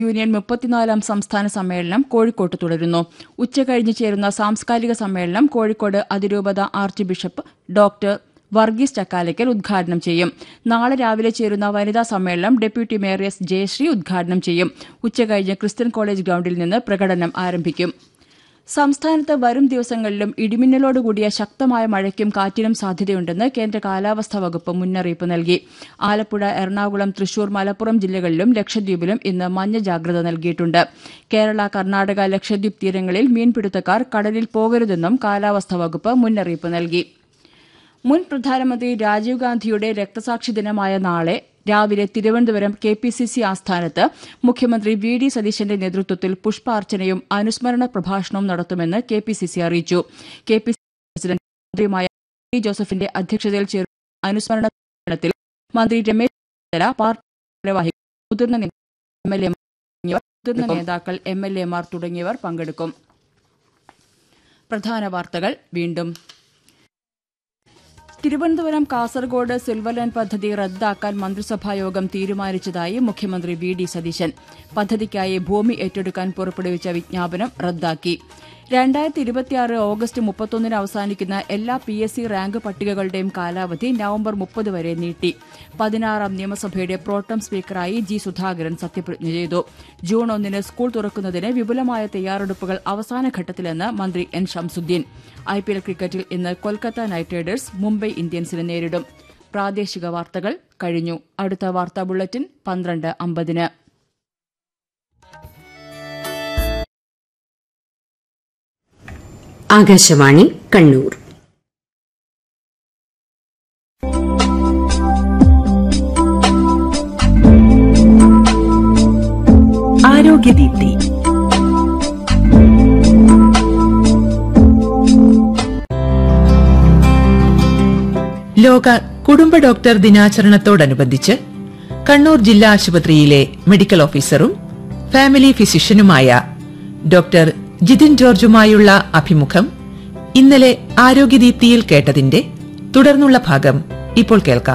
Union മുപ്പത്തിനാലാം സംസ്ഥാന സമ്മേളനം കോഴിക്കോട്ട് തുടരുന്നു ഉച്ചകഴിഞ്ഞ് ചേരുന്ന സാംസ്കാരിക സമ്മേളനം കോഴിക്കോട് അതിരൂപത archbishop doctor Varghese Chakkalakkal ഉദ്ഘാടനം ചെയ്യും നാളെ രാവിലെ ചേരുന്ന വനിതാ സമ്മേളനം ഡെപ്യൂട്ടി മേയർ എസ് ജയശ്രീ ഉദ്ഘാടനം ചെയ്യും ഉച്ചകഴിഞ്ഞ് ക്രിസ്ത്യൻ കോളേജ് ഗ്രൌണ്ടിൽ നിന്ന് പ്രകടനം ആരംഭിക്കും സംസ്ഥാനത്ത് വരും ദിവസങ്ങളിലും ഇടിമിന്നലോടുകൂടിയ ശക്തമായ മഴയ്ക്കും കാറ്റിനും സാധ്യതയുണ്ടെന്ന് കേന്ദ്ര കാലാവസ്ഥാ വകുപ്പ് മുന്നറിയിപ്പ് നൽകി ആലപ്പുഴ എറണാകുളം തൃശൂർ മലപ്പുറം ജില്ലകളിലും ലക്ഷദ്വീപിലും ഇന്ന് മഞ്ഞ ജാഗ്രത നൽകിയിട്ടുണ്ട് കേരള കർണാടക ലക്ഷദ്വീപ് തീരങ്ങളിൽ മീൻപിടുത്തക്കാർ കടലിൽ പോകരുതെന്നും കാലാവസ്ഥാ വകുപ്പ് മുന്നറിയിപ്പ് നൽകി മുൻ പ്രധാനമന്ത്രി രാജീവ് ഗാന്ധിയുടെ രക്തസാക്ഷി ദിനമായ നാളെ രാവിലെ Thiruvananthapuram K P C C ആസ്ഥാനത്ത് മുഖ്യമന്ത്രി വി ഡി സതീശന്റെ നേതൃത്വത്തിൽ പുഷ്പാർച്ചനയും അനുസ്മരണ പ്രഭാഷണവും നടത്തുമെന്ന് കെ പി സി സി അറിയിച്ചു കെ പി സി പ്രസിഡന്റ് മന്ത്രിയുമായ ടി ജോസഫിന്റെ അധ്യക്ഷതയിൽ ചേർന്ന അനുസ്മരണ സമ്മേളനത്തിൽ മന്ത്രി രമേശ് ചെന്നിത്തല പാർട്ടി ഭാരവാഹികൾ മുതിർന്ന നേതാക്കൾ എം എൽ എമാർ തുടങ്ങിയവർ മുതിർന്ന നേതാക്കൾ എം എൽ എമാർ തുടങ്ങിയവർ പങ്കെടുക്കും പ്രധാന വാർത്തകൾ വീണ്ടും തിരുവനന്തപുരം കാസർഗോഡ് സിൽവർ ലൈൻ പദ്ധതി റദ്ദാക്കാൻ മന്ത്രിസഭായോഗം തീരുമാനിച്ചതായി മുഖ്യമന്ത്രി വി ഡി സതീശൻ പദ്ധതിക്കായി ഭൂമി ഏറ്റെടുക്കാൻ പുറപ്പെടുവിച്ച വിജ്ഞാപനം റദ്ദാക്കി രണ്ടായിരത്തി ഇരുപത്തിയാറ് ഓഗസ്റ്റ് മുപ്പത്തൊന്നിന് അവസാനിക്കുന്ന എല്ലാ പി എസ് സി റാങ്ക് പട്ടികകളുടെയും കാലാവധി നവംബർ മുപ്പത് വരെ നീട്ടി പതിനാറാം നിയമസഭയുടെ പ്രോട്ടം സ്പീക്കറായി ജി സുധാകരൻ സത്യപ്രതിജ്ഞ ചെയ്തു ജൂൺ ഒന്നിന് സ്കൂൾ തുറക്കുന്നതിന് വിപുലമായ തയ്യാറെടുപ്പുകൾ അവസാന ഘട്ടത്തിലെന്ന് മന്ത്രി N Shamsuddin I P L ക്രിക്കറ്റിൽ ഇന്ന് കൊൽക്കത്ത നൈറ്റ് റൈഡേഴ്സ് മുംബൈ ഇന്ത്യൻസിനെ നേരിടും പ്രാദേശിക വാർത്തകൾ കഴിഞ്ഞു അടുത്ത വാർത്താ ബുള്ളറ്റിൻ പന്ത്രണ്ട് അമ്പതിന് ആകാശവാണി കണ്ണൂർ ആരോഗ്യദീപ്തി ലോക കുടുംബ ഡോക്ടർ ദിനാചരണത്തോടനുബന്ധിച്ച് കണ്ണൂർ ജില്ലാ ആശുപത്രിയിലെ മെഡിക്കൽ ഓഫീസറും ഫാമിലി ഫിസിഷ്യനുമായ ഡോക്ടർ ജിതിൻ ജോർജുമായുള്ള അഭിമുഖം ഇന്നലെ ആരോഗ്യദീപ്തിയിൽ കേട്ടതിന്റെ തുടർന്നുള്ള ഭാഗം ഇപ്പോൾ കേൾക്കാം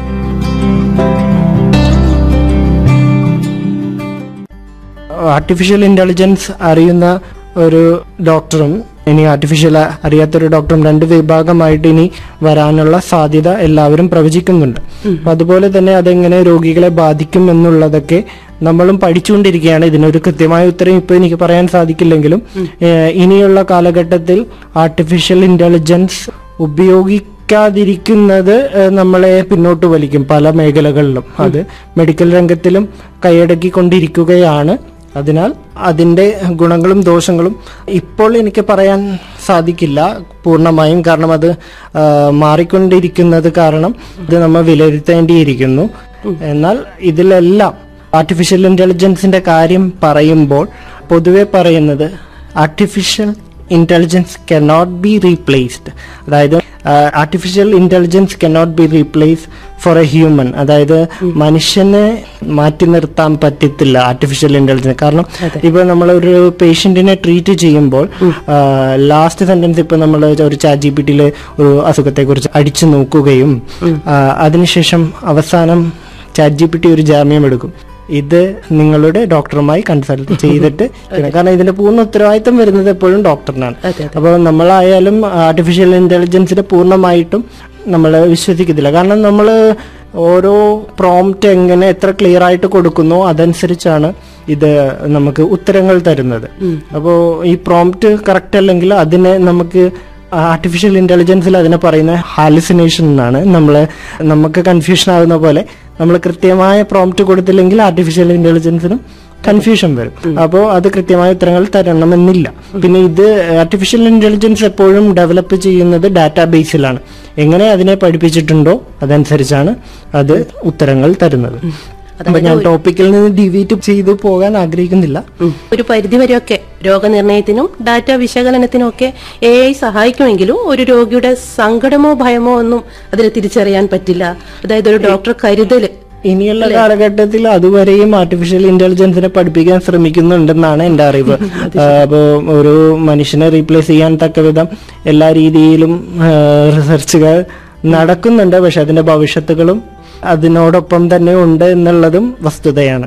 ആർട്ടിഫിഷ്യൽ ഇന്റലിജൻസ് അറിയുന്ന ഒരു ഡോക്ടറും ഇനി ആർട്ടിഫിഷ്യൽ അറിയാത്തൊരു ഡോക്ടറും രണ്ട് വിഭാഗമായിട്ട് ഇനി വരാനുള്ള സാധ്യത എല്ലാവരും പ്രവചിക്കുന്നുണ്ട് അപ്പൊ അതുപോലെ തന്നെ അതെങ്ങനെ രോഗികളെ ബാധിക്കും എന്നുള്ളതൊക്കെ നമ്മളും പഠിച്ചുകൊണ്ടിരിക്കുകയാണ് ഇതിനൊരു കൃത്യമായ ഉത്തരം ഇപ്പൊ എനിക്ക് പറയാൻ സാധിക്കില്ലെങ്കിലും ഏഹ്, ഇനിയുള്ള കാലഘട്ടത്തിൽ ആർട്ടിഫിഷ്യൽ ഇന്റലിജൻസ് ഉപയോഗിക്കാതിരിക്കുന്നത് ഏഹ്, നമ്മളെ പിന്നോട്ട് വലിക്കും പല മേഖലകളിലും അത് മെഡിക്കൽ രംഗത്തിലും കൈയടക്കിക്കൊണ്ടിരിക്കുകയാണ് അതിനാൽ അതിന്റെ ഗുണങ്ങളും ദോഷങ്ങളും ഇപ്പോൾ എനിക്ക് പറയാൻ സാധിക്കില്ല പൂർണ്ണമായും കാരണം അത് ആ, മാറിക്കൊണ്ടിരിക്കുന്നത് കാരണം ഇത് നമ്മൾ വിലയിരുത്തേണ്ടിയിരിക്കുന്നു എന്നാൽ ഇതിലെല്ലാം ആർട്ടിഫിഷ്യൽ ഇന്റലിജൻസിന്റെ കാര്യം പറയുമ്പോൾ പൊതുവെ പറയുന്നത് artificial intelligence cannot be replaced അതായത് artificial intelligence cannot be replace for a human അതായത് മനുഷ്യനെ മാറ്റി നിർത്താൻ പറ്റത്തില്ല ആർട്ടിഫിഷ്യൽ ഇന്റലിജൻസ് കാരണം ഇപ്പൊ നമ്മൾ ഒരു പേഷ്യന്റിനെ ട്രീറ്റ് ചെയ്യുമ്പോൾ ലാസ്റ്റ് സെന്റൻസ് ഇപ്പൊ നമ്മൾ ഒരു ചാറ്റ് ജി പി ടിയിലെ ഒരു അസുഖത്തെ കുറിച്ച് അടിച്ചു നോക്കുകയും ആ, അതിനുശേഷം അവസാനം ചാറ്റ് ജി പി ടി ഒരു ജാമ്യം എടുക്കും ഇത് നിങ്ങളുടെ ഡോക്ടറുമായി കൺസൾട്ട് ചെയ്തിട്ട് ചെയ്യണം. കാരണം ഇതിന്റെ പൂർണ്ണ ഉത്തരവാദിത്തം വരുന്നത് എപ്പോഴും ഡോക്ടറിനാണ് അപ്പോൾ നമ്മളായാലും ആർട്ടിഫിഷ്യൽ ഇന്റലിജൻസിനെ പൂർണ്ണമായിട്ടും നമ്മൾ വിശ്വസിക്കത്തില്ല കാരണം നമ്മൾ ഓരോ പ്രോംപ്റ്റ് എങ്ങനെ എത്ര ക്ലിയർ ആയിട്ട് കൊടുക്കുന്നോ അതനുസരിച്ചാണ് ഇത് നമുക്ക് ഉത്തരങ്ങൾ തരുന്നത് അപ്പോൾ ഈ പ്രോംപ്റ്റ് കറക്റ്റ് അല്ലെങ്കിൽ അതിനെ നമുക്ക് ആർട്ടിഫിഷ്യൽ ഇന്റലിജൻസിൽ അതിനെ പറയുന്ന ഹാലുസിനേഷൻ എന്നാണ് നമ്മൾ നമുക്ക് കൺഫ്യൂഷൻ ആകുന്ന പോലെ നമ്മൾ കൃത്യമായ പ്രോംപ്റ്റ് കൊടുത്തില്ലെങ്കിൽ ആർട്ടിഫിഷ്യൽ ഇന്റലിജൻസിനും കൺഫ്യൂഷൻ വരും അപ്പോൾ അത് കൃത്യമായ ഉത്തരങ്ങൾ തരണമെന്നില്ല പിന്നെ ഇത് ആർട്ടിഫിഷ്യൽ ഇന്റലിജൻസ് എപ്പോഴും ഡെവലപ്പ് ചെയ്യുന്നത് ഡാറ്റാബേസിലാണ് എങ്ങനെ അതിനെ പഠിപ്പിച്ചിട്ടുണ്ടോ അതനുസരിച്ചാണ് അത് ഉത്തരങ്ങൾ തരുന്നത് അപ്പൊ ഞാൻ ടോപ്പിക്കിൽ നിന്ന് ഡിവീറ്റ് ചെയ്തു പോകാൻ ആഗ്രഹിക്കുന്നില്ല ഒരു പരിധിവരെയൊക്കെ രോഗനിർണയത്തിനും ഡാറ്റ വിശകലനത്തിനും ഒക്കെ എ ഐ സഹായിക്കുമെങ്കിലും ഒരു രോഗിയുടെ സങ്കടമോ ഭയമോ ഒന്നും അതിൽ തിരിച്ചറിയാൻ പറ്റില്ല അതായത് ഒരു ഡോക്ടർ കരുതല് ഇനിയുള്ള കാലഘട്ടത്തിൽ അതുവരെയും ആർട്ടിഫിഷ്യൽ ഇന്റലിജൻസിനെ പഠിപ്പിക്കാൻ ശ്രമിക്കുന്നുണ്ടെന്നാണ് എന്റെ അറിവ് അപ്പോൾ ഒരു മനുഷ്യനെ റീപ്ലേസ് ചെയ്യാൻ തക്ക വിധം എല്ലാ രീതിയിലും റിസർച്ചുകൾ നടക്കുന്നുണ്ട് പക്ഷെ അതിന്റെ ഭവിഷ്യത്തുകളും അതിനോടൊപ്പം തന്നെ ഉണ്ട് എന്നുള്ളതും വസ്തുതയാണ്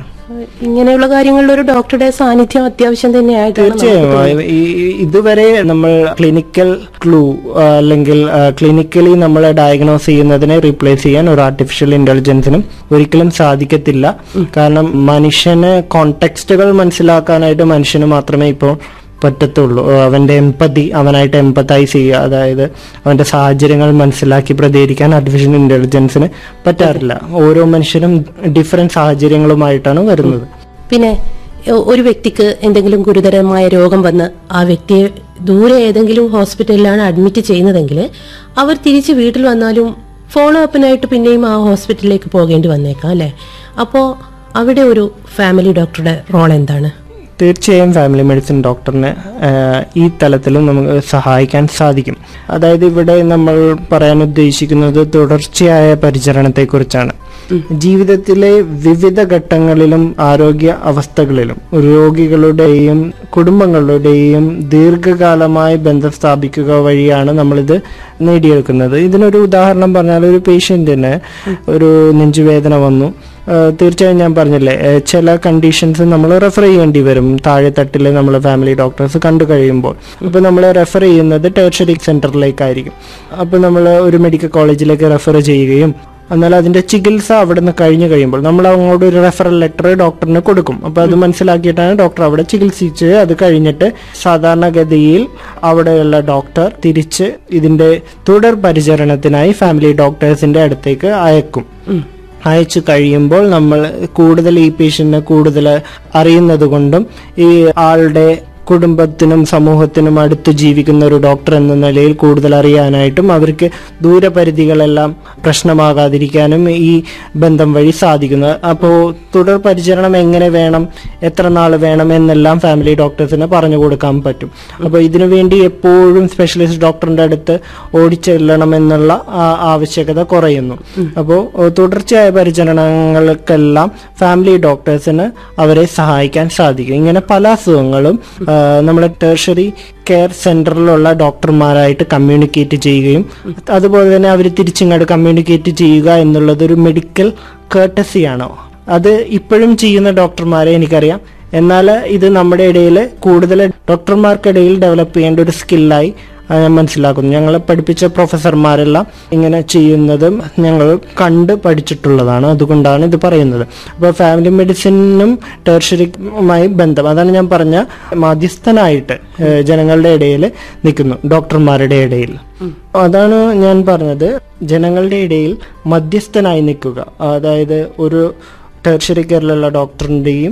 ഇങ്ങനെയുള്ള കാര്യങ്ങളിൽ ഒരു ഡോക്ടറുടെ സാന്നിധ്യം അത്യാവശ്യം തന്നെയായിട്ടാണ് നമുക്ക് തീർച്ചയായും ഈ ഈ- ഇതുവരെ നമ്മൾ ക്ലിനിക്കൽ ക്ലൂ അല്ലെങ്കിൽ ക്ലിനിക്കലി നമ്മൾ ഡയഗ്നോസ് ചെയ്യുന്നതിനെ റീപ്ലേസ് ചെയ്യാൻ ഒരു ആർട്ടിഫിഷ്യൽ ഇന്റലിജൻസിനും ഒരിക്കലും സാധിക്കത്തില്ല കാരണം മനുഷ്യന് കോണ്ടെക്സ്റ്റുകൾ മനസ്സിലാക്കാനായിട്ട് മനുഷ്യന് മാത്രമേ ഇപ്പോൾ പറ്റത്തുള്ളൂ ഏഹ് അവന്റെ എമ്പതി അവനായിട്ട് എമ്പത്തൈസ് ചെയ്യുക അതായത് അവന്റെ സാഹചര്യങ്ങൾ മനസ്സിലാക്കി പ്രതികരിക്കാൻ ആർട്ടിഫിഷ്യൽ ഇന്റലിജൻസിന് പറ്റാറില്ല ഓരോ മനുഷ്യരും ഡിഫറെന്റ് സാഹചര്യങ്ങളുമായിട്ടാണ് വരുന്നത് പിന്നെ ഒ- ഒരു വ്യക്തിക്ക് എന്തെങ്കിലും ഗുരുതരമായ രോഗം വന്ന് ആ വ്യക്തിയെ ദൂരെ ഏതെങ്കിലും ഹോസ്പിറ്റലിലാണ് അഡ്മിറ്റ് ചെയ്യുന്നതെങ്കിൽ അവർ തിരിച്ച് വീട്ടിൽ വന്നാലും ഫോളോ അപ്പിനായിട്ട് പിന്നെയും ആ ഹോസ്പിറ്റലിലേക്ക് പോകേണ്ടി വന്നേക്കാം അല്ലെ അപ്പോ അവിടെ ഒരു ഫാമിലി ഡോക്ടറുടെ റോൾ എന്താണ് തീർച്ചയായും ഫാമിലി മെഡിസിൻ ഡോക്ടറിന് ആഹ്, ഈ തലത്തിലും നമുക്ക് സഹായിക്കാൻ സാധിക്കും അതായത് ഇവിടെ നമ്മൾ പറയാൻ ഉദ്ദേശിക്കുന്നത് തുടർച്ചയായ പരിചരണത്തെക്കുറിച്ചാണ് ജീവിതത്തിലെ വിവിധ ഘട്ടങ്ങളിലും ആരോഗ്യ അവസ്ഥകളിലും രോഗികളുടെയും കുടുംബങ്ങളുടെയും ദീർഘകാലമായി ബന്ധം സ്ഥാപിക്കുക വഴിയാണ് നമ്മളിത് നേടിയെടുക്കുന്നത് ഇതിനൊരു ഉദാഹരണം പറഞ്ഞാൽ ഒരു പേഷ്യന്റിന് ഒരു നെഞ്ചുവേദന വന്നു ഏഹ് തീർച്ചയായും ഞാൻ പറഞ്ഞില്ലേ ഏഹ് ചില കണ്ടീഷൻസ് നമ്മൾ റെഫർ ചെയ്യേണ്ടി വരും താഴെ തട്ടിൽ നമ്മൾ ഫാമിലി ഡോക്ടേഴ്സ് കണ്ടു കഴിയുമ്പോൾ അപ്പോൾ നമ്മൾ റെഫർ ചെയ്യുന്നത് ടേർഷറി സെന്ററിലേക്കായിരിക്കും അപ്പോൾ നമ്മൾ ഒരു മെഡിക്കൽ കോളേജിലേക്ക് റെഫർ ചെയ്യുകയും എന്നാൽ അതിന്റെ ചികിത്സ അവിടെ നിന്ന് കഴിഞ്ഞു കഴിയുമ്പോൾ നമ്മൾ അങ്ങോട്ട് ഒരു റെഫറൽ ലെറ്റർ ഡോക്ടറിന് കൊടുക്കും അപ്പോൾ അത് മനസ്സിലാക്കിയിട്ടാണ് ഡോക്ടർ അവിടെ ചികിത്സിച്ച് അത് കഴിഞ്ഞിട്ട് സാധാരണഗതിയിൽ അവിടെയുള്ള ഡോക്ടർ തിരിച്ച് ഇതിന്റെ തുടർ പരിചരണത്തിനായി ഫാമിലി ഡോക്ടേഴ്സിന്റെ അടുത്തേക്ക് അയക്കും അയച്ചു കഴിയുമ്പോൾ നമ്മൾ കൂടുതൽ ഈ പേഷ്യന്റിനെ കൂടുതൽ അറിയുന്നത് കൊണ്ടും ഈ ആളുടെ കുടുംബത്തിനും സമൂഹത്തിനും അടുത്ത് ജീവിക്കുന്ന ഒരു ഡോക്ടർ എന്ന നിലയിൽ കൂടുതൽ അറിയാനായിട്ടും അവർക്ക് ദൂരപരിധികളെല്ലാം പ്രശ്നമാകാതിരിക്കാനും ഈ ബന്ധം വഴി സാധിക്കുന്നത് അപ്പോൾ തുടർ പരിചരണം എങ്ങനെ വേണം എത്ര നാൾ വേണം എന്നെല്ലാം ഫാമിലി ഡോക്ടേഴ്സിന് പറഞ്ഞു കൊടുക്കാൻ പറ്റും അപ്പോൾ ഇതിനു വേണ്ടി എപ്പോഴും സ്പെഷ്യലിസ്റ്റ് ഡോക്ടറിന്റെ അടുത്ത് ഓടിച്ചെല്ലണം എന്നുള്ള ആ ആവശ്യകത കുറയുന്നു അപ്പോൾ തുടർച്ചയായ പരിചരണങ്ങൾക്കെല്ലാം ഫാമിലി ഡോക്ടേഴ്സിന് അവരെ സഹായിക്കാൻ സാധിക്കും ഇങ്ങനെ പല അസുഖങ്ങളും ആ, നമ്മുടെ ടേർഷറി കെയർ സെന്ററിലുള്ള ഡോക്ടർമാരായിട്ട് കമ്മ്യൂണിക്കേറ്റ് ചെയ്യുകയും അതുപോലെ തന്നെ അവർ തിരിച്ചിങ്ങോട്ട് കമ്മ്യൂണിക്കേറ്റ് ചെയ്യുക എന്നുള്ളത് ഒരു മെഡിക്കൽ കേട്ടസിയാണോ അത് ഇപ്പോഴും ചെയ്യുന്ന ഡോക്ടർമാരെ എനിക്കറിയാം എന്നാൽ ഇത് നമ്മുടെ ഇടയിൽ കൂടുതൽ ഡോക്ടർമാർക്കിടയിൽ ഡെവലപ്പ് ചെയ്യേണ്ട ഒരു സ്കില്ലായി ആ, ഞാൻ മനസ്സിലാക്കുന്നു ഞങ്ങളെ പഠിപ്പിച്ച പ്രൊഫസർമാരെല്ലാം ഇങ്ങനെ ചെയ്യുന്നതും ഞങ്ങൾ കണ്ട് പഠിച്ചിട്ടുള്ളതാണ് അതുകൊണ്ടാണ് ഇത് പറയുന്നത് അപ്പോൾ ഫാമിലി മെഡിസിനും ടേർഷറിയുമായി ബന്ധം അതാണ് ഞാൻ പറഞ്ഞ മാധ്യസ്ഥനായിട്ട് ഏഹ്, ജനങ്ങളുടെ ഇടയിൽ നിൽക്കുന്നു ഡോക്ടർമാരുടെ ഇടയിൽ അതാണ് ഞാൻ പറഞ്ഞത് ജനങ്ങളുടെ ഇടയിൽ മധ്യസ്ഥനായി നിൽക്കുക അതായത് ഒരു ടെർഷറി കെയറിലുള്ള ഡോക്ടറിൻ്റെയും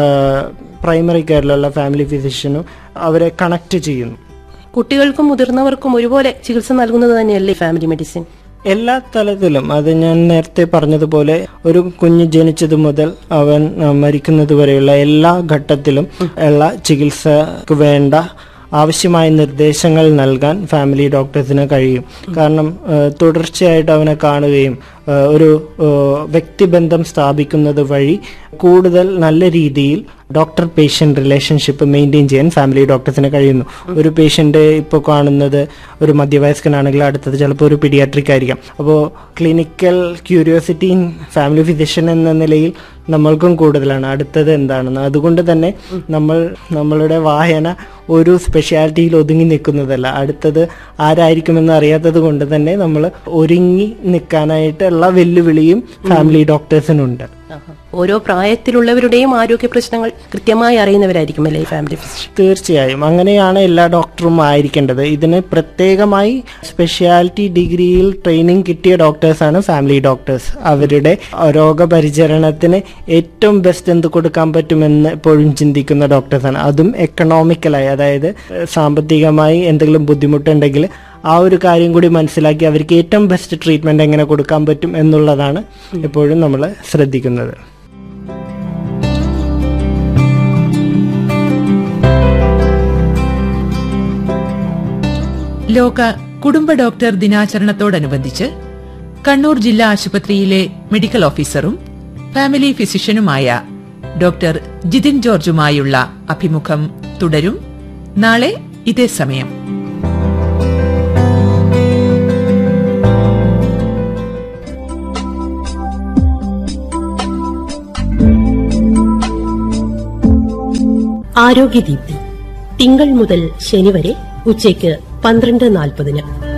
പ്രൈമറി കെയറിലുള്ള ഫാമിലി ഫിസിഷ്യനും അവരെ കണക്ട് ചെയ്യുന്നു കുട്ടികൾക്കും മുതിർന്നവർക്കും ഒരുപോലെ ചികിത്സ നൽകുന്നത് തന്നെയല്ലേ ഫാമിലി മെഡിസിൻ എല്ലാ തലത്തിലും അത് ഞാൻ നേരത്തെ പറഞ്ഞതുപോലെ ഒരു കുഞ്ഞ് ജനിച്ചത് മുതൽ അവൻ ആ, മരിക്കുന്നത് വരെയുള്ള എല്ലാ ഘട്ടത്തിലും ഉള്ള ചികിത്സക്ക് വേണ്ട ആവശ്യമായ നിർദ്ദേശങ്ങൾ നൽകാൻ ഫാമിലി ഡോക്ടേഴ്സിന് കഴിയും കാരണം ആ, തുടർച്ചയായിട്ട് അവനെ കാണുകയും ആ, ഒരു ആ, വ്യക്തിബന്ധം സ്ഥാപിക്കുന്നത് വഴി കൂടുതൽ നല്ല രീതിയിൽ ഡോക്ടർ പേഷ്യന്റ് റിലേഷൻഷിപ്പ് മെയിൻറ്റെയിൻ ചെയ്യാൻ ഫാമിലി ഡോക്ടേഴ്സിന് കഴിയുന്നു ഒരു പേഷ്യന്റ് ഇപ്പോൾ കാണുന്നത് ഒരു മധ്യവയസ്കനാണെങ്കിൽ അടുത്തത് ചിലപ്പോൾ ഒരു പീഡിയാട്രിക് ആയിരിക്കാം അപ്പോൾ clinical curiosity in family physician എന്ന നിലയിൽ നമ്മൾക്കും കൂടുതലാണ് അടുത്തത് എന്താണെന്ന് അതുകൊണ്ട് തന്നെ നമ്മൾ നമ്മളുടെ വായന ഒരു സ്പെഷ്യാലിറ്റിയിൽ ഒതുങ്ങി നിൽക്കുന്നതല്ല അടുത്തത് ആരായിരിക്കുമെന്ന് അറിയാത്തത് കൊണ്ട് തന്നെ നമ്മൾ ഒരുങ്ങി നിൽക്കാനായിട്ടുള്ള വെല്ലുവിളിയും ഫാമിലി ഡോക്ടേഴ്സിനുണ്ട് ഓരോ പ്രായത്തിലുള്ളവരുടെയും ആരോഗ്യ പ്രശ്നങ്ങൾ കൃത്യമായി അറിയുന്നവരായിരിക്കും അല്ലേ ഫാമിലി ഫിസിഷ്യൻ തീർച്ചയായും അങ്ങനെയാണ് എല്ലാ ഡോക്ടറും ആയിരിക്കേണ്ടത് ഇതിന് പ്രത്യേകമായി സ്പെഷ്യാലിറ്റി ഡിഗ്രിയിൽ ട്രെയിനിങ് കിട്ടിയ ഡോക്ടേഴ്സാണ് ഫാമിലി ഡോക്ടേഴ്സ് അവരുടെ രോഗപരിചരണത്തിന് ഏറ്റവും ബെസ്റ്റ് എന്ത് കൊടുക്കാൻ പറ്റുമെന്ന് എപ്പോഴും ചിന്തിക്കുന്ന ഡോക്ടേഴ്സാണ് അതും എക്കണോമിക്കലായി അതായത് ഏഹ്, സാമ്പത്തികമായി എന്തെങ്കിലും ബുദ്ധിമുട്ടുണ്ടെങ്കിൽ ആ ഒരു കാര്യം കൂടി മനസ്സിലാക്കി അവർക്ക് ഏറ്റവും ബെസ്റ്റ് ട്രീറ്റ്മെന്റ് എങ്ങനെ കൊടുക്കാൻ പറ്റും എന്നുള്ളതാണ് എപ്പോഴും നമ്മൾ ശ്രദ്ധിക്കുന്നത് ലോക കുടുംബ ഡോക്ടർ ദിനാചരണത്തോടനുബന്ധിച്ച് കണ്ണൂർ ജില്ലാ ആശുപത്രിയിലെ മെഡിക്കൽ ഓഫീസറും ഫാമിലി ഫിസിഷ്യനുമായ ഡോക്ടർ ജിതിൻ ജോർജുമായുള്ള അഭിമുഖം തുടരും നാളെ ഇതേ സമയം ആരോഗ്യദീപ്തി തിങ്കൾ മുതൽ ശനി വരെ ഉച്ചയ്ക്ക് പന്ത്രണ്ട് നാൽപ്പതിന്